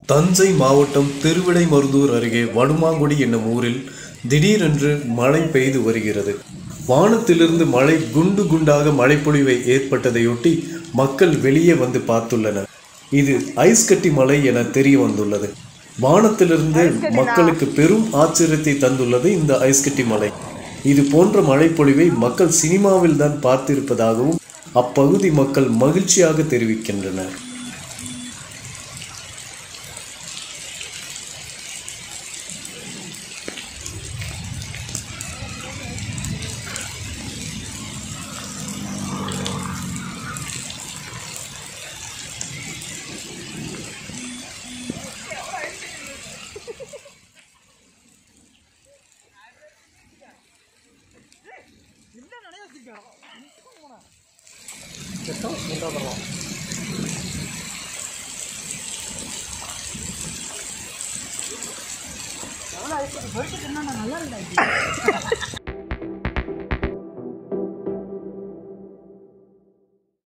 தஞ்சை மாவட்டம் திருவிடைமருதூர் அருகே வடுமாங்குடி என்னும் ஊரில் திடீரென்று மழை பெய்து வருகிறது வானத்திலிருந்து மழை குண்டு குண்டாக மழைப்பொழிவை ஏற்பட்டதையொட்டி மக்கள் வெளியே வந்து பார்த்துள்ளனர் இது ஐஸ் கட்டி மழை என தெரிய வந்துள்ளது வானத்திலிருந்து மக்களுக்கு பெரும் ஆச்சரியத்தை தந்துள்ளது இந்த ஐஸ் கட்டி மழை இது போன்ற மழைப்பொழிவை மக்கள் சினிமாவில் தான் பார்த்திருப்பதாகவும் அப்பகுதி மக்கள் மகிழ்ச்சியாக தெரிவிக்கின்றனர் நல்லா இருந்தா